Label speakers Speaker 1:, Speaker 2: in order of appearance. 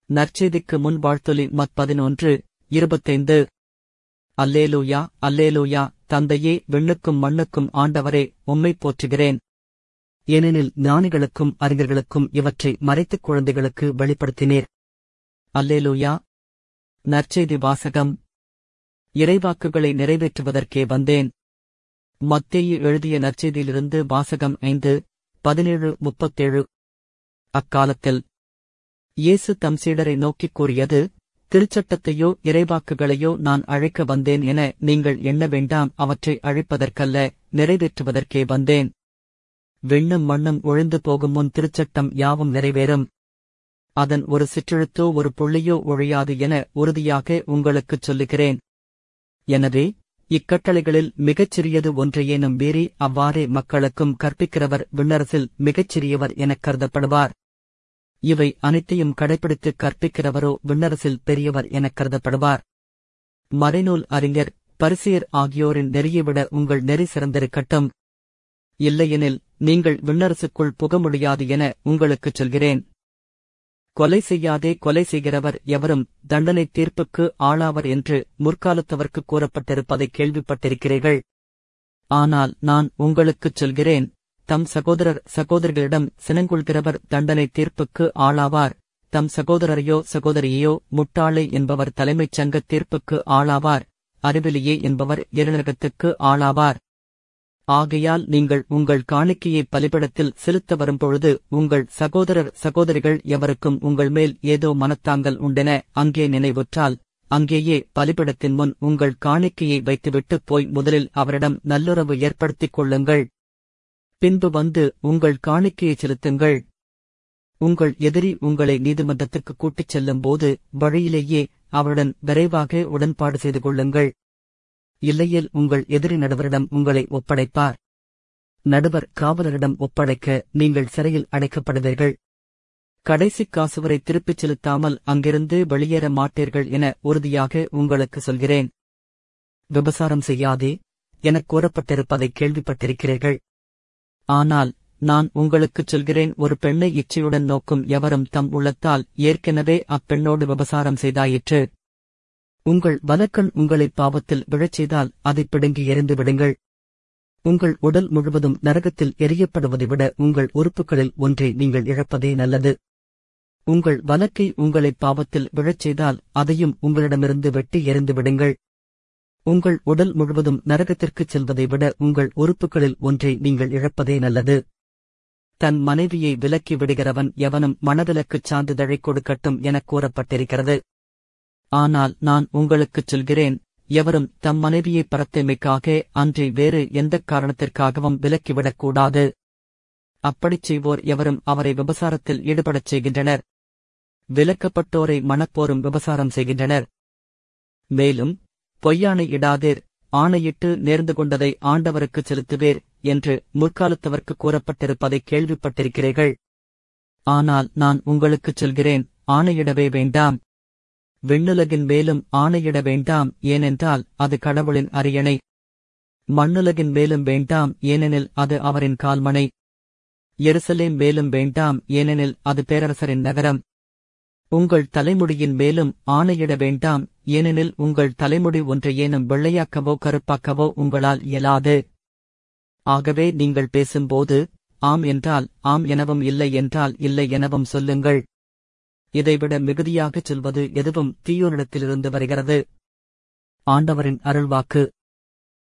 Speaker 1: நற்செய்திக்கு முன் வாழ்த்தொலி மத் பதினொன்று இருபத்தைந்து அல்லேலூயா அல்லேலூயா தந்தையே விண்ணுக்கும் மண்ணுக்கும் ஆண்டவரே உம்மை போற்றுகிறேன் ஏனெனில் ஞானிகளுக்கும் அறிஞர்களுக்கும் இவற்றை மறைத்துக் குழந்தைகளுக்கு வெளிப்படுத்தினீர் அல்லேலூயா நற்செய்தி வாசகம் இறைவாக்குகளை நிறைவேற்றுவதற்கே வந்தேன் மத்தேயு எழுதிய நற்செய்தியிலிருந்து வாசகம் ஐந்து பதினேழு முப்பத்தேழு அக்காலத்தில் இயேசு தம் சீடரை நோக்கிக் கூறியது திருச்சட்டத்தையோ இறைவாக்குகளையோ நான் அழைக்க வந்தேன் என நீங்கள் எண்ண வேண்டாம் அவற்றை அழிப்பதற்கல்ல நிறைவேற்றுவதற்கே வந்தேன் விண்ணும் மண்ணும் ஒழிந்து போகும் முன் திருச்சட்டம் யாவும் நிறைவேறும் அதன் ஒரு சிற்றெழுத்தோ ஒரு புள்ளியோ ஒழியாது என உறுதியாக உங்களுக்குச் சொல்லுகிறேன் எனவே இக்கட்டளைகளில் மிகச்சிறியது ஒன்றையேனும் மீறி அவ்வாறே மக்களுக்கும் கற்பிக்கிறவர் விண்ணரசில் மிகச்சிறியவர் எனக் கருதப்படுவார் இவை அனைத்தையும் கடைபிடித்து கற்பிக்கிறவரோ விண்ணரசில் பெரியவர் எனக் கருதப்படுவார் மறைநூல் அறிஞர் பரிசியர் ஆகியோரின் நெறியை விட உங்கள் நெறி சிறந்திருக்கட்டும் இல்லையெனில் நீங்கள் விண்ணரசுக்குள் புக முடியாது என உங்களுக்குச் சொல்கிறேன் கொலை செய்யாதே கொலை செய்கிறவர் எவரும் தண்டனை தீர்ப்புக்கு ஆளாவர் என்று முற்காலத்தவர்க்கு கூறப்பட்டிருப்பதை கேள்விப்பட்டிருக்கிறீர்கள் ஆனால் நான் உங்களுக்குச் சொல்கிறேன் தம் சகோதரர் சகோதரிகளிடம் சினங்கொள்கிறவர் தண்டனை தீர்ப்புக்கு ஆளாவார் தம் சகோதரரையோ சகோதரியையோ முட்டாளே என்பவர் தலைமைச் சங்க தீர்ப்புக்கு ஆளாவார் அறிவிலியே என்பவர் இருநரகத்துக்கு ஆளாவார் ஆகையால் நீங்கள் உங்கள் காணிக்கையை பலிபிடத்தில் செலுத்த வரும்பொழுது உங்கள் சகோதரர் சகோதரிகள் எவருக்கும் உங்கள் மேல் ஏதோ மனத்தாங்கல் உண்டென அங்கே நினைவுற்றால் அங்கேயே பலிபிடத்தின் முன் உங்கள் காணிக்கையை வைத்துவிட்டு போய் முதலில் அவரிடம் நல்லுறவு ஏற்படுத்திக் கொள்ளுங்கள் பின்பு வந்து உங்கள் காணிக்கையை செலுத்துங்கள் உங்கள் எதிரி உங்களை நீதிமன்றத்துக்கு கூட்டிச் செல்லும்போது வழியிலேயே அவருடன் விரைவாக உடன்பாடு செய்து கொள்ளுங்கள் இல்லையில் உங்கள் எதிரி நடுவரிடம் உங்களை ஒப்படைப்பார் நடுவர் காவலரிடம் ஒப்படைக்க நீங்கள் சிறையில் அடைக்கப்படுவீர்கள் கடைசி காசு வரை திருப்பிச் செலுத்தாமல் அங்கிருந்து வெளியேற மாட்டீர்கள் என உறுதியாக உங்களுக்கு சொல்கிறேன் விபசாரம் செய்யாதே எனக் கூறப்பட்டிருப்பதை கேள்விப்பட்டிருக்கிறீர்கள் ஆனால் நான் உங்களுக்குச் சொல்கிறேன் ஒரு பெண்ணை இச்சையுடன் நோக்கும் எவரும் தம் உள்ளத்தால் ஏற்கெனவே அப்பெண்ணோடு விபசாரம் செய்தாயிற்று உங்கள் வலக்கண் உங்களை பாவத்தில் விழச் செய்தால் அதைப் பிடுங்கி எறிந்து விடுங்கள் உங்கள் உடல் முழுவதும் நரகத்தில் எரியப்படுவதை விட உங்கள் உறுப்புகளில் ஒன்றை நீங்கள் இழப்பதே நல்லது உங்கள் வலக்கை உங்களை பாவத்தில் விழச் செய்தால் அதையும் உங்களிடமிருந்து வெட்டி எறிந்து விடுங்கள் உங்கள் உடல் முழுவதும் நரகத்திற்குச் செல்வதை விட உங்கள் உறுப்புகளில் ஒன்றை நீங்கள் இழப்பதே நல்லது தன் மனைவியை விலக்கி விடுகிறவன் எவனும் மனவிலக்குச் சான்றிதழைக் கொடுக்கட்டும் எனக் கூறப்பட்டிருக்கிறது ஆனால் நான் உங்களுக்குச் சொல்கிறேன் எவரும் தம் மனைவியை பரத்தைமைக்காக அன்றி வேறு எந்தக் காரணத்திற்காகவும் விலக்கிவிடக்கூடாது அப்படிச் செய்வோர் எவரும் அவரை விபசாரத்தில் ஈடுபடச் செய்கின்றனர் விலக்கப்பட்டோரை மணப்போரும் விபசாரம் செய்கின்றனர் மேலும் பொய்யானை இடாதீர் ஆணையிட்டு நேர்ந்து கொண்டதை ஆண்டவருக்குச் செலுத்துவேர் என்று முற்காலத்தவர்க்கு கூறப்பட்டிருப்பதை கேள்விப்பட்டிருக்கிறீர்கள் ஆனால் நான் உங்களுக்குச் சொல்கிறேன் ஆணையிடவே வேண்டாம் விண்ணுலகின் மேலும் ஆணையிட வேண்டாம் ஏனென்றால் அது கடவுளின் அரியணை மண்ணுலகின் மேலும் வேண்டாம் ஏனெனில் அது அவரின் கால்மனை எருசலேம் மேலும் வேண்டாம் ஏனெனில் அது பேரரசரின் நகரம் உங்கள் தலைமுடியின் மேலும் ஆணையிட வேண்டாம் ஏனெனில் உங்கள் தலைமுடி ஒன்றையேனும் வெள்ளையாக்கவோ கருப்பாக்கவோ உங்களால் இயலாது ஆகவே நீங்கள் பேசும்போது ஆம் என்றால் ஆம் எனவும் இல்லை என்றால் இல்லை எனவும் சொல்லுங்கள் இதைவிட மிகுதியாகச் சொல்வது எதுவும் தீயோனிடத்திலிருந்து வருகிறது ஆண்டவரின் அருள்வாக்கு